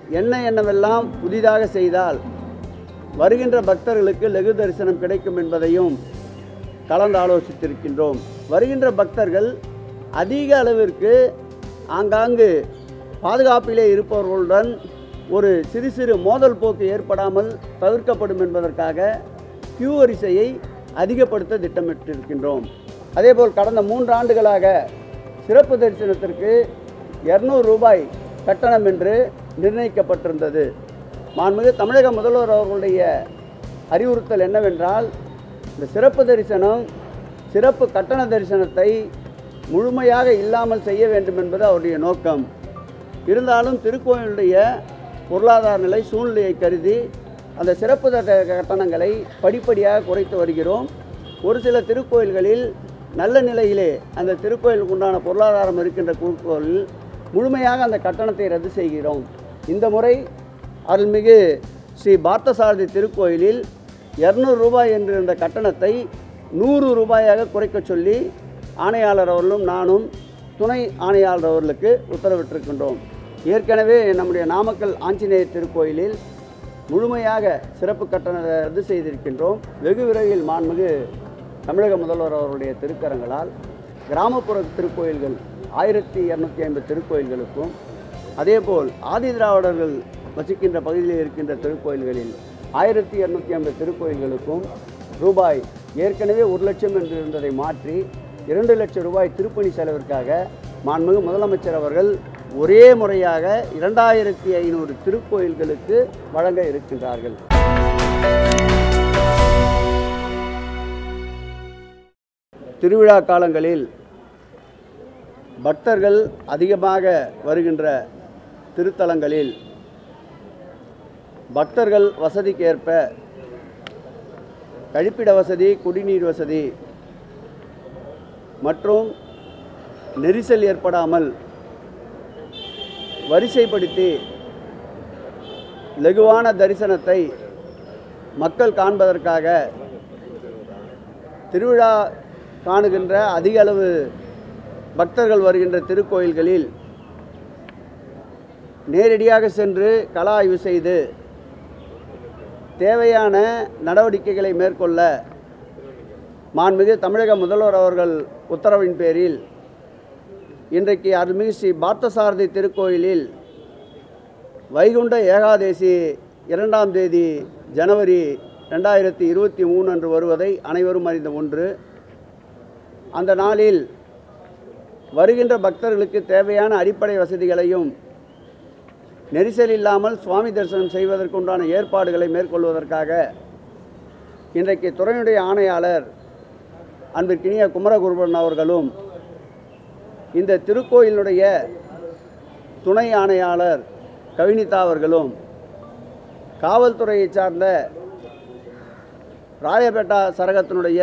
என்ன என்னவெல்லாம் புதிதாக செய்தால் வருகின்ற பக்தர்களுக்கு லகு தரிசனம் கிடைக்கும் என்பதையும் கலந்து ஆலோசித்திருக்கின்றோம் வருகின்ற பக்தர்கள் அதிக அளவிற்கு ஆங்காங்கு பாதுகாப்பிலே இருப்பவர்களுடன் ஒரு சிறு சிறு மோதல் போக்கு ஏற்படாமல் தவிர்க்கப்படும் என்பதற்காக கியூ வரிசையை அதிகப்படுத்த திட்டமிட்டிருக்கின்றோம் அதேபோல் கடந்த மூன்று ஆண்டுகளாக சிறப்பு தரிசனத்திற்கு இரநூறு ரூபாய் கட்டணம் என்று நிர்ணயிக்கப்பட்டிருந்தது மாண்புமிகு தமிழக முதல்வர் அவர்களுடைய அறிவுறுத்தல் என்னவென்றால் இந்த சிறப்பு தரிசனம் சிறப்பு கட்டண தரிசனத்தை முழுமையாக இல்லாமல் செய்ய வேண்டும் என்பது அவருடைய நோக்கம் இருந்தாலும் திருக்கோயிலுடைய பொருளாதார நிலை சூழ்நிலையை கருதி அந்த சிறப்பு தட்ட- கட்டணங்களை படிப்படியாக குறைத்து வருகிறோம் ஒரு சில திருக்கோயில்களில் நல்ல நிலையிலே அந்த திருக்கோயிலுக்கு உண்டான பொருளாதாரம் இருக்கின்ற திருக்கோயிலில் முழுமையாக அந்த கட்டணத்தை ரத்து செய்கிறோம் இந்த முறை அருள்மிகு ஸ்ரீ பார்த்தசாரதி திருக்கோயிலில் இரநூறு ரூபாய் என்று இருந்த கட்டணத்தை நூறு ரூபாயாக குறைக்கச் சொல்லி ஆணையாளர் அவர்களும் நானும் துணை ஆணையாளர் அவர்களுக்கு உத்தரவிட்டிருக்கின்றோம் ஏற்கனவே நம்முடைய நாமக்கல் ஆஞ்சநேயர் திருக்கோயிலில் முழுமையாக சிறப்பு கட்டணத்தை ரத்து செய்திருக்கின்றோம் வெகு விரைவில் மாண்புமிகு தமிழக முதல்வர் அவருடைய திருக்கரங்களால் கிராமப்புற திருக்கோயில்கள் ஆயிரத்தி இரநூத்தி ஐம்பது திருக்கோயில்களுக்கும் அதேபோல் ஆதி திராவிடர்கள் வசிக்கின்ற பகுதியில் இருக்கின்ற திருக்கோயில்களில் ஆயிரத்தி இரநூத்தி ஐம்பது திருக்கோயில்களுக்கும் ரூபாய் ஏற்கனவே ஒரு லட்சம் என்று இருந்ததை மாற்றி இரண்டு லட்சம் ரூபாய் திருப்பணி செலவிற்காக மாண்புமிகு முதலமைச்சர் அவர்கள் ஒரே முறையாக இரண்டாயிரத்தி ஐநூறு திருக்கோயில்களுக்கு வழங்க இருக்கின்றார்கள் திருவிழா காலங்களில் பக்தர்கள் அதிகமாக வருகின்ற திருத்தலங்களில் பக்தர்கள் வசதிக்கேற்ப கழிப்பிட வசதி குடிநீர் வசதி மற்றும் நெரிசல் ஏற்படாமல் வரிசைப்படுத்தி லகுவான தரிசனத்தை மக்கள் காண்பதற்காக திருவிழா காணுகின்ற அதிக அளவு பக்தர்கள் வருகின்ற திருக்கோயில்களில் நேரடியாக சென்று கள ஆய்வு செய்து தேவையான நடவடிக்கைகளை மேற்கொள்ள மாண்புமிகு தமிழக முதல்வர் அவர்கள் உத்தரவின் பேரில் இன்றைக்கு அருள்மிகு ஸ்ரீ பார்த்தசாரதி திருக்கோயிலில் வைகுண்ட ஏகாதேசி இரண்டாம் தேதி ஜனவரி ரெண்டாயிரத்தி இருபத்தி மூணு அன்று வருவதை அனைவரும் அறிந்த ஒன்று அந்த நாளில் வருகின்ற பக்தர்களுக்கு தேவையான அடிப்படை வசதிகளையும் நெரிசல் இல்லாமல் சுவாமி தரிசனம் செய்வதற்குண்டான ஏற்பாடுகளை மேற்கொள்வதற்காக இன்றைக்கு துறையுடைய ஆணையாளர் அன்பிற்கினிய குமரகுருபன் அவர்களும் இந்த திருக்கோயிலுடைய துணை ஆணையாளர் கவினிதா அவர்களும் காவல்துறையை சார்ந்த ராயபேட்டா சரகத்தினுடைய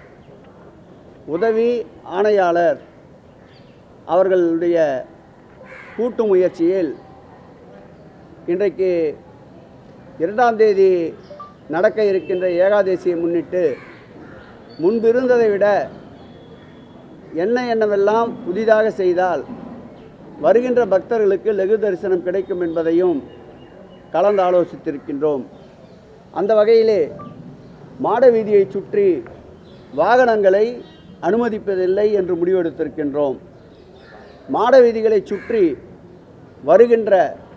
உதவி ஆணையாளர் அவர்களுடைய கூட்டு முயற்சியில் இன்றைக்கு இரண்டாம் தேதி நடக்க இருக்கின்ற ஏகாதசியை முன்னிட்டு முன்பு இருந்ததை விட என்ன என்னவெல்லாம் புதிதாக செய்தால் வருகின்ற பக்தர்களுக்கு லகு தரிசனம் கிடைக்கும் என்பதையும் கலந்து ஆலோசித்திருக்கின்றோம் அந்த வகையிலே மாட வீதியை சுற்றி வாகனங்களை அனுமதிப்பதில்லை என்று முடிவெடுத்திருக்கின்றோம் மாட வீதிகளை சுற்றி வருகின்ற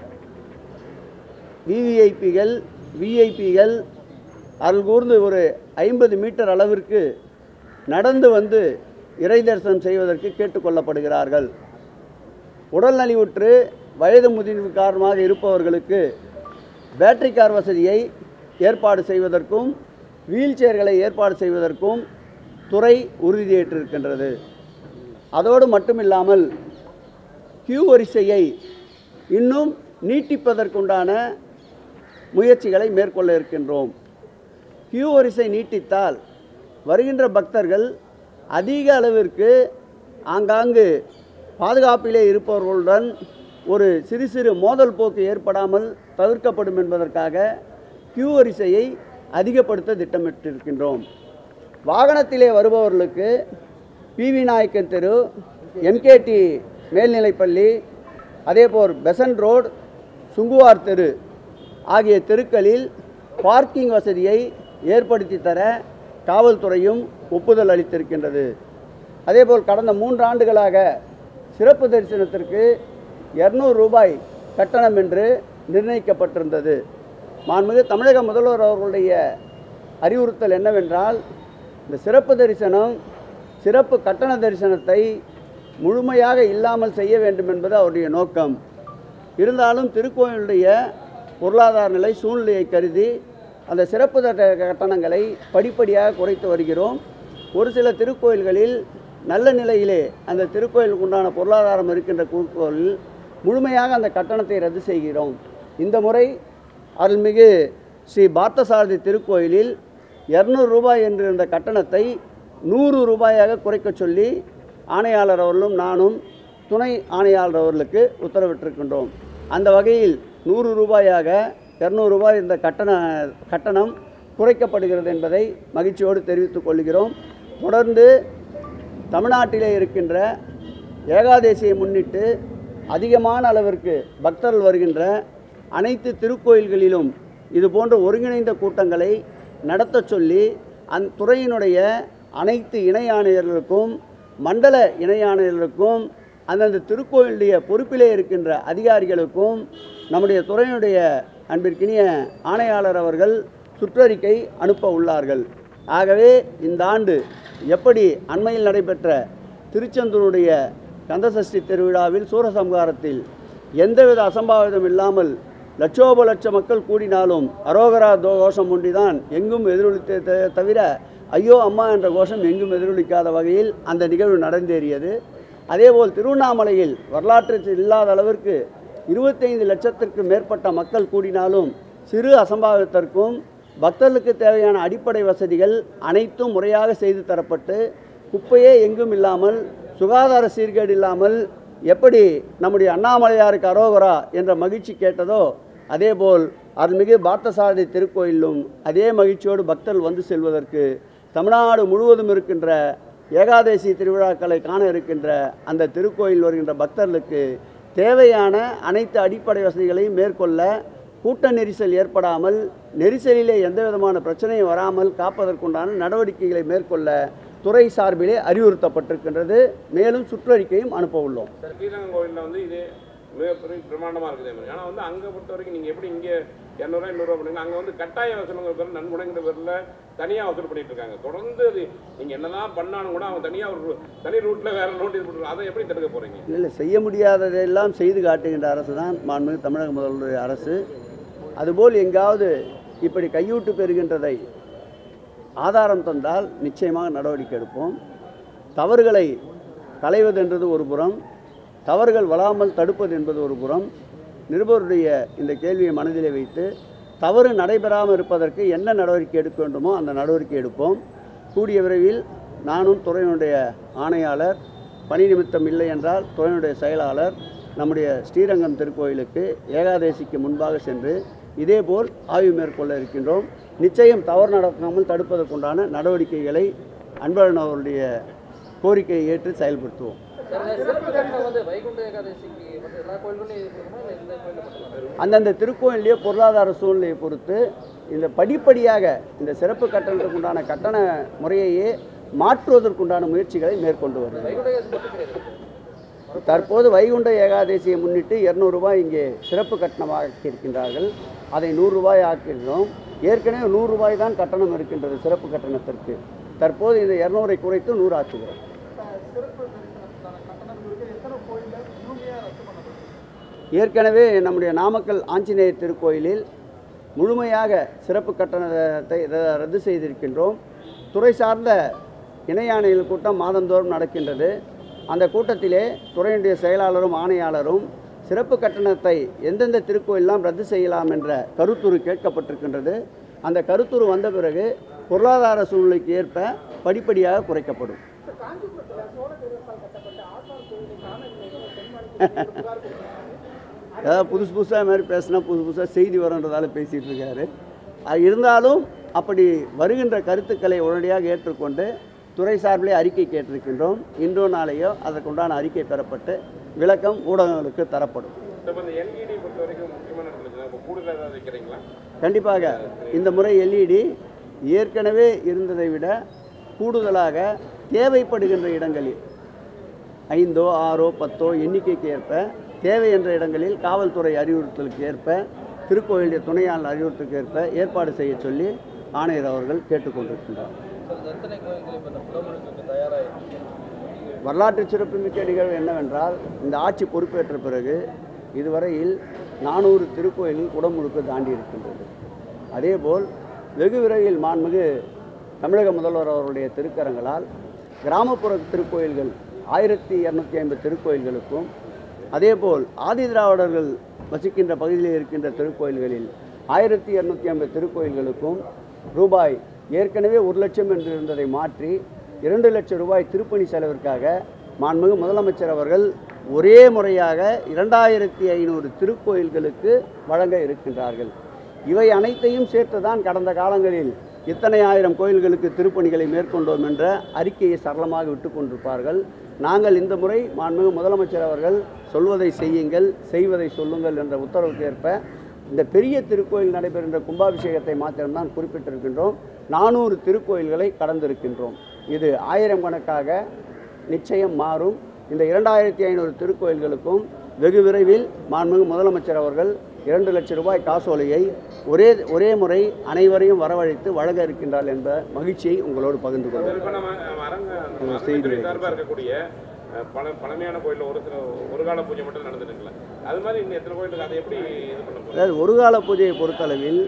விவிஐபிகள் விஐபிகள் அருள் கூர்ந்து ஒரு ஐம்பது மீட்டர் அளவிற்கு நடந்து வந்து இறை தரிசனம் செய்வதற்கு கேட்டுக்கொள்ளப்படுகிறார்கள் உடல் நலிவுற்று வயது முதிர்வு காரணமாக இருப்பவர்களுக்கு பேட்டரி கார் வசதியை ஏற்பாடு செய்வதற்கும் வீல் சேர்களை ஏற்பாடு செய்வதற்கும் துறை உறுதியேற்றிருக்கின்றது அதோடு மட்டுமில்லாமல் கியூ வரிசையை இன்னும் நீட்டிப்பதற்குண்டான முயற்சிகளை மேற்கொள்ள இருக்கின்றோம் கியூ வரிசை நீட்டித்தால் வருகின்ற பக்தர்கள் அதிக அளவிற்கு ஆங்காங்கு பாதுகாப்பிலே இருப்பவர்களுடன் ஒரு சிறு சிறு மோதல் போக்கு ஏற்படாமல் தவிர்க்கப்படும் என்பதற்காக கியூ வரிசையை அதிகப்படுத்த திட்டமிட்டிருக்கின்றோம் வாகனத்திலே வருபவர்களுக்கு பிவி நாயக்கன் தெரு எம்கேடி மேல்நிலைப்பள்ளி அதேபோல் பெசன்ட் ரோடு சுங்குவார் தெரு ஆகிய தெருக்களில் பார்க்கிங் வசதியை ஏற்படுத்தி தர காவல்துறையும் ஒப்புதல் அளித்திருக்கின்றது அதேபோல் கடந்த மூன்று ஆண்டுகளாக சிறப்பு தரிசனத்திற்கு இரநூறு ரூபாய் கட்டணம் என்று நிர்ணயிக்கப்பட்டிருந்தது மாண்புமிகு தமிழக முதல்வர் அவர்களுடைய அறிவுறுத்தல் என்னவென்றால் இந்த சிறப்பு தரிசனம் சிறப்பு கட்டண தரிசனத்தை முழுமையாக இல்லாமல் செய்ய வேண்டும் என்பது அவருடைய நோக்கம் இருந்தாலும் திருக்கோயிலுடைய பொருளாதார நிலை சூழ்நிலையை கருதி அந்த சிறப்பு தட்ட- கட்டணங்களை படிப்படியாக குறைத்து வருகிறோம் ஒரு சில திருக்கோயில்களில் நல்ல நிலையிலே அந்த திருக்கோயிலுக்கு உண்டான பொருளாதாரம் இருக்கின்ற திருக்கோயில் முழுமையாக அந்த கட்டணத்தை ரத்து செய்கிறோம் இந்த முறை அருள்மிகு ஸ்ரீ பார்த்தசாரதி திருக்கோயிலில் இரநூறு ரூபாய் என்றிருந்த கட்டணத்தை நூறு ரூபாயாக குறைக்கச் சொல்லி ஆணையாளர் அவர்களும் நானும் துணை ஆணையாளர் அவர்களுக்கு உத்தரவிட்டிருக்கின்றோம் அந்த வகையில் நூறு ரூபாயாக இரநூறு ரூபாய் இந்த கட்டண கட்டணம் குறைக்கப்படுகிறது என்பதை மகிழ்ச்சியோடு தெரிவித்துக் கொள்கிறோம் தொடர்ந்து தமிழ்நாட்டிலே இருக்கின்ற ஏகாதேசியை முன்னிட்டு அதிகமான அளவிற்கு பக்தர்கள் வருகின்ற அனைத்து திருக்கோயில்களிலும் இது போன்ற ஒருங்கிணைந்த கூட்டங்களை நடத்தச் சொல்லி அந்த துறையினுடைய அனைத்து இணை ஆணையர்களுக்கும் மண்டல இணை ஆணையர்களுக்கும் அந்தந்த திருக்கோயிலுடைய பொறுப்பிலே இருக்கின்ற அதிகாரிகளுக்கும் நம்முடைய துறையினுடைய அன்பிற்கினிய ஆணையாளர் அவர்கள் சுற்றறிக்கை அனுப்ப உள்ளார்கள் ஆகவே இந்த ஆண்டு எப்படி அண்மையில் நடைபெற்ற திருச்செந்தூருடைய கந்தசஷ்டி திருவிழாவில் சூரசம்ஹாரத்தில் எந்தவித அசம்பாவிதம் இல்லாமல் லட்சோப லட்ச மக்கள் கூடினாலும் அரோகரா தோ கோஷம் ஒன்றிதான் எங்கும் எதிரொலித்தே த- தவிர ஐயோ அம்மா என்ற கோஷம் எங்கும் எதிரொலிக்காத வகையில் அந்த நிகழ்வு நடந்தேறியது அதேபோல் திருவண்ணாமலையில் வரலாற்றில் இல்லாத அளவிற்கு இருபத்தைந்து லட்சத்திற்கு மேற்பட்ட மக்கள் கூடினாலும் சிறு அசம்பாவிதத்திற்கும் பக்தர்களுக்கு தேவையான அடிப்படை வசதிகள் அனைத்தும் முறையாக செய்து தரப்பட்டு குப்பையே எங்கும் இல்லாமல் சுகாதார சீர்கேடு இல்லாமல் எப்படி நம்முடைய அண்ணாமலையாருக்கு அரோகரா என்ற மகிழ்ச்சி கேட்டதோ அதேபோல் அருள்மிகு பார்த்தசாரதி திருக்கோயிலும் அதே மகிழ்ச்சியோடு பக்தர்கள் வந்து செல்வதற்கு தமிழ்நாடு முழுவதும் இருக்கின்ற ஏகாதசி திருவிழாக்களை காண இருக்கின்ற அந்த திருக்கோயில் வருகின்ற பக்தர்களுக்கு தேவையான அனைத்து அடிப்படை வசதிகளையும் மேற்கொள்ள கூட்ட நெரிசல் ஏற்படாமல் நெரிசலிலே எந்த விதமான பிரச்சனையும் வராமல் காப்பதற்குண்டான நடவடிக்கைகளை மேற்கொள்ள துறை சார்பிலே அறிவுறுத்தப்பட்டிருக்கின்றது மேலும் சுற்றறிக்கையும் அனுப்ப உள்ளோம் சார் ஸ்ரீரங்கம் கோவிலில் வந்து இது மிகப்பெரிய பிரமாண்டமாக இருக்குது மாதிரி ஆனால் வந்து அங்கே பொறுத்த வரைக்கும் நீங்கள் எப்படி இங்கே இரநூறுவா இன்னூறுவா பண்ணுங்க அங்கே வந்து கட்டாய வசூலுங்கிற பேர் நன்கொடைங்கிற பேரில் தனியாக வசூல் பண்ணிட்டு இருக்காங்க தொடர்ந்து அது நீங்கள் என்னதான் பண்ணாலும் கூட அவங்க தனியாக ஒரு தனி ரூட்டில் வேற நோட்டீஸ் போட்டுருக்காங்க அதை எப்படி தடுக்க போகிறீங்க இல்லை செய்ய முடியாததையெல்லாம் செய்து காட்டுகின்ற அரசு தான் மாண்புமிகு தமிழக முதல்வருடைய அரசு அதுபோல் எங்காவது இப்படி கையூட்டு பெறுகின்றதை ஆதாரம் தந்தால் நிச்சயமாக நடவடிக்கை எடுப்போம் தவறுகளை களைவதென்றது ஒரு புறம் தவறுகள் வளாமல் தடுப்பது என்பது ஒரு புறம் நிருபருடைய இந்த கேள்வியை மனதிலே வைத்து தவறு நடைபெறாமல் இருப்பதற்கு என்ன நடவடிக்கை எடுக்க வேண்டுமோ அந்த நடவடிக்கை எடுப்போம் கூடிய விரைவில் நானும் துறையினுடைய ஆணையாளர் பணி நிமித்தம் இல்லை என்றால் துறையினுடைய செயலாளர் நம்முடைய ஸ்ரீரங்கம் திருக்கோயிலுக்கு ஏகாதசிக்கு முன்பாக சென்று இதேபோல் ஆய்வு மேற்கொள்ள இருக்கின்றோம் நிச்சயம் தவறு நடக்காமல் தடுப்பதற்குண்டான நடவடிக்கைகளை அன்பழகன் அவருடைய கோரிக்கையை ஏற்று செயல்படுத்துவோம் சார், இந்த சிறப்பு கட்டணம் வந்து வைகுண்ட ஏகாதசிக்கு வந்து எல்லா கோயில்களையும் இது பண்ணணுமா இல்லை இந்த கோயிலில் மட்டும் அந்தந்த திருக்கோயிலே பொருளாதார சூழ்நிலையை பொறுத்து இந்த படிப்படியாக இந்த சிறப்பு கட்டணத்துக்கு உண்டான கட்டண முறையையே மாற்றுவதற்குண்டான முயற்சிகளை மேற்கொண்டு வருகிறது வைகுண்ட ஏகாதசி மட்டும் கிடையாது தற்போது வைகுண்ட ஏகாதசியை முன்னிட்டு இரநூறு ரூபாய் இங்கே சிறப்பு கட்டணமாக ஆக்கியிருக்கின்றார்கள் அதை நூறு ரூபாய் ஆக்கியிருக்கிறோம் ஏற்கனவே நூறு ரூபாய் தான் கட்டணம் இருக்கின்றது சிறப்பு கட்டணத்திற்கு தற்போது இந்த இரநூறை குறைத்து நூறு ஆக்குகிறோம் ஏற்கனவே நம்முடைய நாமக்கல் ஆஞ்சநேயர் திருக்கோயிலில் முழுமையாக சிறப்பு கட்டணத்தை ர- ரத்து செய்திருக்கின்றோம் துறை சார்ந்த இணையாணைகள் கூட்டம் மாதந்தோறும் நடக்கின்றது அந்த கூட்டத்திலே துறையினுடைய செயலாளரும் ஆணையாளரும் சிறப்பு கட்டணத்தை எந்தெந்த திருக்கோயிலெல்லாம் ரத்து செய்யலாம் என்ற கருத்துரு கேட்கப்பட்டிருக்கின்றது அந்த கருத்துரு வந்த பிறகு பொருளாதார சூழ்நிலைக்கு ஏற்ப படிப்படியாக குறைக்கப்படும் ஏதாவது புதுசு புதுசாக மாதிரி பேசினா புதுசு புதுசாக செய்தி வரன்றதால பேசிகிட்டு இருக்காரு அது இருந்தாலும் அப்படி வருகின்ற கருத்துக்களை உடனடியாக ஏற்றுக்கொண்டு துறை சார்பிலே அறிக்கை கேட்டிருக்கின்றோம் இன்றோ நாளையோ அதற்குண்டான அறிக்கை பெறப்பட்டு விளக்கம் ஊடகங்களுக்கு தரப்படும் இப்போ இந்த எல்இடி பொறுத்த வரைக்கும் முக்கியமான இடத்துல இப்போ கூடுதலாக ஏதாவது வைக்கிறீங்களா கண்டிப்பாக இந்த முறை எல்இடி ஏற்கனவே இருந்ததை விட கூடுதலாக தேவைப்படுகின்ற இடங்களில் ஐந்தோ ஆறோ பத்தோ எண்ணிக்கைக்கு ஏற்ப தேவை என்ற இடங்களில் காவல்துறை அறிவுறுத்தலுக்கு ஏற்ப திருக்கோயிலுடைய துணையாளர் அறிவுறுத்தலுக்கு ஏற்ப ஏற்பாடு செய்ய சொல்லி ஆணையர் அவர்கள் கேட்டுக்கொண்டிருக்கின்றார் சார் இந்த எத்தனை கோயில்கள் இப்போ இந்த குடமுழுக்கு தயாராகிருக்கு வரலாற்று சிறப்புமிக்க நிகழ்வு என்னவென்றால் இந்த ஆட்சி பொறுப்பேற்ற பிறகு இதுவரையில் நானூறு திருக்கோயில்கள் குடமுழுக்கு தாண்டி இருக்கின்றது அதேபோல் வெகு விரைவில் மாண்புமிகு தமிழக முதல்வர் அவருடைய திருக்கரங்களால் கிராமப்புற திருக்கோயில்கள் ஆயிரத்தி இரநூத்தி ஐம்பது திருக்கோயில்களுக்கும் அதேபோல் ஆதி திராவிடர்கள் வசிக்கின்ற பகுதியில் இருக்கின்ற திருக்கோயில்களில் ஆயிரத்தி இரநூத்தி ஐம்பது திருக்கோயில்களுக்கும் ரூபாய் ஏற்கனவே ஒரு லட்சம் என்று இருந்ததை மாற்றி இரண்டு லட்சம் ரூபாய் திருப்பணி செலவிற்காக மாண்புமிகு முதலமைச்சர் அவர்கள் ஒரே முறையாக இரண்டாயிரத்தி ஐநூறு திருக்கோயில்களுக்கு வழங்க இருக்கின்றார்கள் இவை அனைத்தையும் சேர்த்துதான் கடந்த காலங்களில் இத்தனை ஆயிரம் கோயில்களுக்கு திருப்பணிகளை மேற்கொண்டோம் என்ற அறிக்கையை சரளமாக விட்டு கொண்டிருப்பார்கள் நாங்கள் இந்த முறை மாண்புமிகு முதலமைச்சர் அவர்கள் சொல்வதை செய்யுங்கள் செய்வதை சொல்லுங்கள் என்ற உத்தரவுக்கு ஏற்ப இந்த பெரிய திருக்கோயில் நடைபெறுகின்ற கும்பாபிஷேகத்தை மாத்திரம்தான் குறிப்பிட்டிருக்கின்றோம் நானூறு திருக்கோயில்களை கடந்திருக்கின்றோம் இது ஆயிரம் கணக்காக நிச்சயம் மாறும் இந்த இரண்டாயிரத்தி ஐநூறு திருக்கோயில்களுக்கும் வெகு விரைவில் மாண்புமிகு முதலமைச்சர் அவர்கள் இரண்டு லட்சம் ரூபாய் காசோலையை ஒரே ஒரே முறை அனைவரையும் வரவழைத்து வழங்க இருக்கின்றார் என்ற மகிழ்ச்சியை உங்களோடு பகிர்ந்து கொள்கிறேன் இப்போ நம்ம நம்ம அரங்க நம்ம செய்தி அறநிலையத்துறை சார்பாக இருக்கக்கூடிய அஹ், பழ பழமையான கோயிலில் ஒரு சில ஒரு கால பூஜை மட்டும் நடந்துட்டுங்களா அது மாதிரி இன்னும் எத்தனை கோயிலுக்கு அதை எப்படி இது பண்ண போகிறோம் அதாவது ஒரு கால பூஜையை பொறுத்தளவில்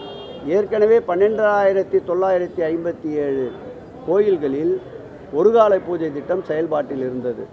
ஏற்கனவே பன்னெண்டாயிரத்தி தொள்ளாயிரத்தி ஐம்பத்தி ஏழு கோயில்களில் ஒரு கால பூஜை திட்டம் செயல்பாட்டில் இருந்தது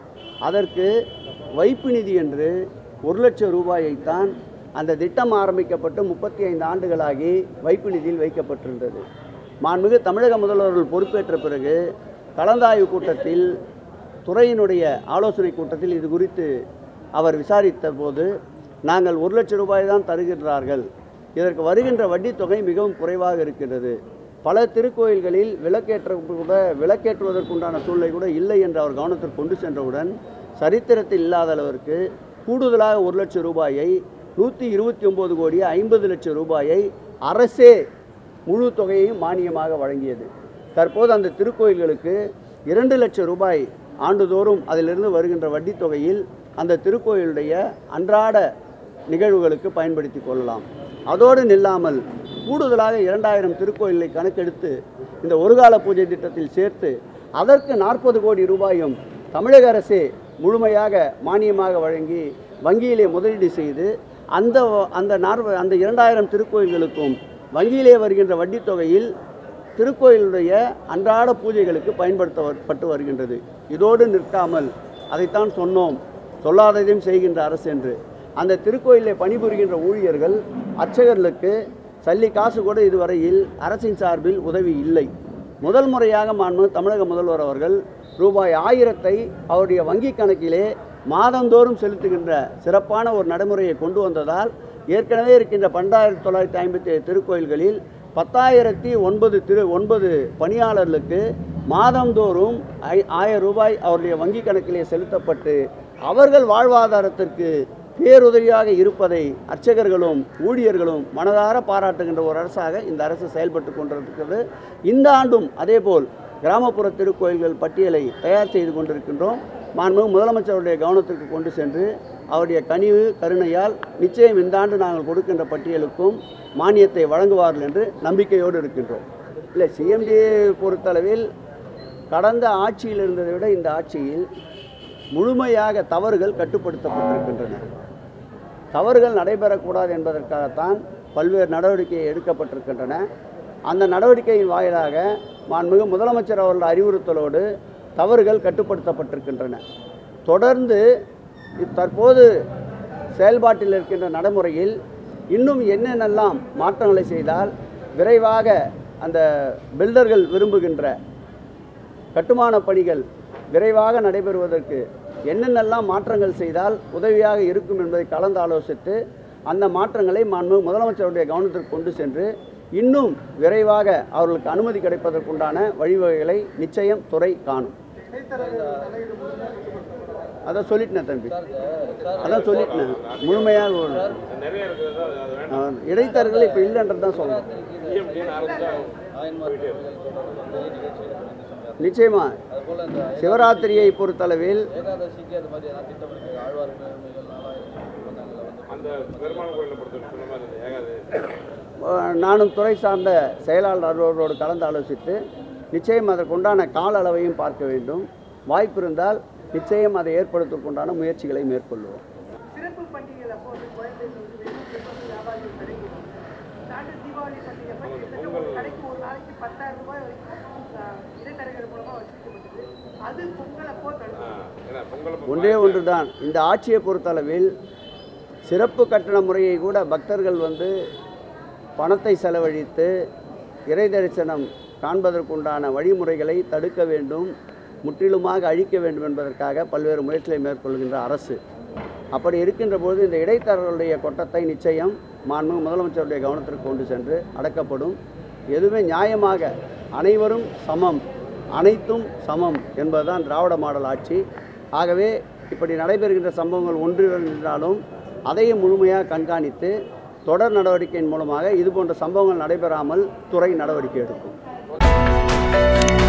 அதற்கு வைப்பு நிதி என்று ஒரு லட்சம் ரூபாயைத்தான் அந்த திட்டம் ஆரம்பிக்கப்பட்டு முப்பத்தி ஐந்து ஆண்டுகளாகி வைப்பு நிதியில் வைக்கப்பட்டிருந்தது மாண்புமிகு தமிழக முதல்வர்கள் பொறுப்பேற்ற பிறகு கலந்தாய்வு கூட்டத்தில் துறையினுடைய ஆலோசனை கூட்டத்தில் இது குறித்து அவர் விசாரித்த போது நாங்கள் ஒரு லட்சம் ரூபாய் தான் தருகின்றார்கள் இதற்கு வருகின்ற வட்டித் தொகை மிகவும் குறைவாக இருக்கின்றது பல திருக்கோயில்களில் விளக்கேற்ற கூட விளக்கேற்றுவதற்குண்டான சூழ்நிலை கூட இல்லை என்று அவர் கவனத்திற்கு கொண்டு சென்றவுடன் சரித்திரத்தில் இல்லாத அளவிற்கு கூடுதலாக ஒரு லட்சம் ரூபாயை நூற்றி இருபத்தி ஒம்பது கோடி ஐம்பது லட்சம் ரூபாயை அரசே முழு தொகையையும் மானியமாக வழங்கியது தற்போது அந்த திருக்கோயில்களுக்கு இரண்டு லட்சம் ரூபாய் ஆண்டுதோறும் அதிலிருந்து வருகின்ற வட்டித் தொகையில் அந்த திருக்கோயிலுடைய அன்றாட நிகழ்வுகளுக்கு பயன்படுத்தி கொள்ளலாம் அதோடு நில்லாமல் கூடுதலாக இரண்டாயிரம் திருக்கோயிலை கணக்கெடுத்து இந்த ஒருகால பூஜை திட்டத்தில் சேர்த்து அதற்கு நாற்பது கோடி ரூபாயும் தமிழக அரசே முழுமையாக மானியமாக வழங்கி வங்கியிலே முதலீடு செய்து அந்த அந்த நாற்ப அந்த இரண்டாயிரம் திருக்கோயில்களுக்கும் வங்கியிலே வருகின்ற வட்டித் தொகையில் திருக்கோயிலுடைய அன்றாட பூஜைகளுக்கு பயன்படுத்தப்பட்டு வருகின்றது இதோடு நிற்காமல் அதைத்தான் சொன்னோம் சொல்லாததையும் செய்கின்ற அரசு என்று அந்த திருக்கோயிலில் பணிபுரிகின்ற ஊழியர்கள் அர்ச்சகர்களுக்கு சல்லி காசு கூட இதுவரையில் அரசின் சார்பில் உதவி இல்லை முதல் முறையாக மாண்பு தமிழக முதல்வர் அவர்கள் ரூபாய் ஆயிரத்தை அவருடைய வங்கி கணக்கிலே மாதந்தோறும் செலுத்துகின்ற சிறப்பான ஒரு நடைமுறையை கொண்டு வந்ததால் ஏற்கனவே இருக்கின்ற பன்னெண்டாயிரத்தி தொள்ளாயிரத்தி ஐம்பத்தி ஏழு திருக்கோயில்களில் பத்தாயிரத்தி ஒன்பது திரு ஒன்பது பணியாளர்களுக்கு மாதந்தோறும் ஐ ஆயிரம் ரூபாய் அவருடைய வங்கி கணக்கிலே செலுத்தப்பட்டு அவர்கள் வாழ்வாதாரத்திற்கு பேருதவியாக இருப்பதை அர்ச்சகர்களும் ஊழியர்களும் மனதார பாராட்டுகின்ற ஒரு அரசாக இந்த அரசு செயல்பட்டு கொண்டிருக்கிறது இந்த ஆண்டும் அதேபோல் கிராமப்புற திருக்கோயில்கள் பட்டியலை தயார் செய்து கொண்டிருக்கின்றோம் மாண்புமிகு முதலமைச்சருடைய கவனத்திற்கு கொண்டு சென்று அவருடைய கனிவு கருணையால் நிச்சயம் இந்த ஆண்டு நாங்கள் கொடுக்கின்ற பட்டியலுக்கும் மானியத்தை வழங்குவார்கள் என்று நம்பிக்கையோடு இருக்கின்றோம் இல்லை சிஎம்டிஏ பொறுத்தளவில் கடந்த ஆட்சியில் இருந்ததை விட இந்த ஆட்சியில் முழுமையாக தவறுகள் கட்டுப்படுத்தப்பட்டிருக்கின்றன தவறுகள் நடைபெறக்கூடாது என்பதற்காகத்தான் பல்வேறு நடவடிக்கை எடுக்கப்பட்டிருக்கின்றன அந்த நடவடிக்கையின் வாயிலாக மாண்புமிகு முதலமைச்சர் அவர்கள் அறிவுறுத்தலோடு தவறுகள் கட்டுப்படுத்தப்பட்டிருக்கின்றன தொடர்ந்து இப் தற்போது செயல்பாட்டில் இருக்கின்ற நடைமுறையில் இன்னும் என்னென்னலாம் மாற்றங்களை செய்தால் விரைவாக அந்த பில்டர்கள் விரும்புகின்ற கட்டுமான பணிகள் விரைவாக நடைபெறுவதற்கு என்னென்னலாம் மாற்றங்கள் செய்தால் உதவியாக இருக்கும் என்பதை கலந்து ஆலோசித்து அந்த மாற்றங்களை மாண்பு முதலமைச்சருடைய கவனத்திற்கு கொண்டு சென்று இன்னும் விரைவாக அவர்களுக்கு அனுமதி கிடைப்பதற்குண்டான வழிவகைகளை நிச்சயம் துறை காணும் அதான் சொல்லிட்டேன் தம்பி சார் இந்த- சார் அதான் சொல்லிட்டேன் முழுமையாக ஒரு- நிறைய இருக்குது அது அது வேண்டாம் ஆ, இடைத்தரகர்கள் இப்போ இல்லைன்றது தான் சொல்கிறேன் டிஎம்டின்னு ஆரம்பிச்சா ஆயன்மார் கோவில் தொடர்பாக வந்து நிகழ்ச்சிகள் வந்து சொன்னார் நிச்சயமா அதுபோல் இந்த சிவராத்திரியை பொறுத்தளவில் ஏகாதசிக்கு அது மாதிரி ஏதாவது திட்டமிருக்கு ஆழ்வார் பெருமைகள் நாலாயிரம் ஒப்பந்தங்களை வந்து அந்த பெருமாள் கோயிலை பொறுத்த சொன்ன மாதிரி இந்த ஏகாது ஆ, நானும் துறை சார்ந்த செயலாளர் அவர்களோடு கலந்து ஆலோசித்து நிச்சயம் அதற்குண்டான கால அளவையும் பார்க்க வேண்டும் வாய்ப்பு இருந்தால் நிச்சயம் அதை ஏற்படுத்துவதற்குண்டான முயற்சிகளை மேற்கொள்வோம் சிறப்பு பண்டிகைகள் அப்போ வந்து குழந்தைகள் வந்து வெளியே போய் வியாபாரிகள் கடைக்கு தாண்டி தீபாவளி பண்டிகை அப்போ கிட்டத்தட்ட ஒரு கடைக்கு ஒரு நாளைக்கு பத்தாயிரம் ரூபாய் வரைக்கும் ஆஹ், இடைத்தரகர்கள் மூலமாக வசூலிக்கப்பட்டது அது பொங்கல் அப்போ தடுப்பு ஏன்னா பொங்கல் அப்ப ஒன்றே ஒன்று தான் இந்த ஆட்சியை பொறுத்தளவில் சிறப்பு கட்டண முறையை கூட பக்தர்கள் வந்து பணத்தை செலவழித்து இறை தரிசனம் காண்பதற்குண்டான வழிமுறைகளை தடுக்க வேண்டும் முற்றிலுமாக அழிக்க வேண்டும் என்பதற்காக பல்வேறு முயற்சிகளை மேற்கொள்கின்ற அரசு அப்படி இருக்கின்ற போது இந்த இடைத்தரகர்களுடைய கொட்டத்தை நிச்சயம் மாண்பு முதலமைச்சருடைய கவனத்திற்கு கொண்டு சென்று அடக்கப்படும் எதுவுமே நியாயமாக அனைவரும் சமம் அனைத்தும் சமம் என்பதுதான் திராவிட மாடல் ஆட்சி ஆகவே இப்படி நடைபெறுகின்ற சம்பவங்கள் ஒன்றிரண்டாலும் அதையும் முழுமையாக கண்காணித்து தொடர் நடவடிக்கையின் மூலமாக இதுபோன்ற சம்பவங்கள் நடைபெறாமல் துறை நடவடிக்கை எடுக்கும்